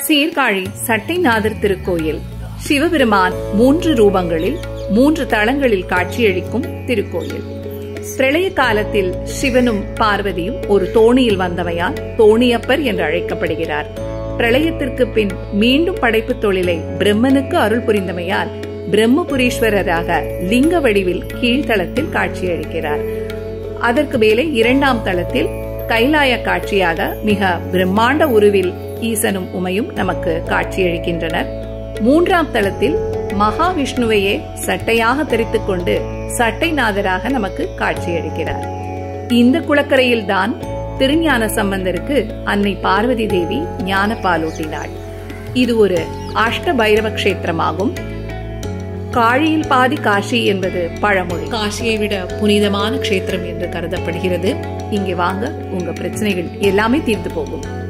சீர்காழி சட்டைநாதர் திருக்கோயில் சிவபெருமான் மூன்று ரூபங்களில் மூன்று தளங்களில் காட்சியளிக்கும் திருக்கோயில் பிரளய காலத்தில் சிவனும் பார்வதியும் ஒரு தோணியில் வந்தவையால் தோணியப்பர் என்று அழைக்கப்படுகிறார் பிரளயத்திற்கு பின் மீண்டும் படைப்பு தொழிலை பிரம்மனுக்கு அருள் புரிந்தமையால் பிரம்மபுரீஸ்வரராக லிங்க வடிவில் கீழ்த்தளத்தில் காட்சியளிக்கிறார் அதற்கு மேலே இரண்டாம் தளத்தில் கைலாய காட்சியாக மிக பிரம்மாண்ட உருவில் ஈசனும் உமையும் நமக்கு காட்சியளிக்கின்றனர் மூன்றாம் தளத்தில் மகாவிஷ்ணுவையே சட்டையாக தெரித்துக் கொண்டு சட்டைநாதராக நமக்கு காட்சியளிக்கிறார் இந்த குளக்கரையில் தான் திருஞான சம்பந்தருக்கு அன்னை பார்வதி தேவி ஞான பாலூட்டினாள் இது ஒரு அஷ்ட பைரவ கஷேத்திரமாகும் காழியில் பாதி காஷி என்பது பழமொழி காஷியை விட புனிதமான க்ஷேத்திரம் என்று கருதப்படுகிறது இங்கே வாங்க உங்க பிரச்சனைகள் எல்லாமே தீர்ந்து போகும்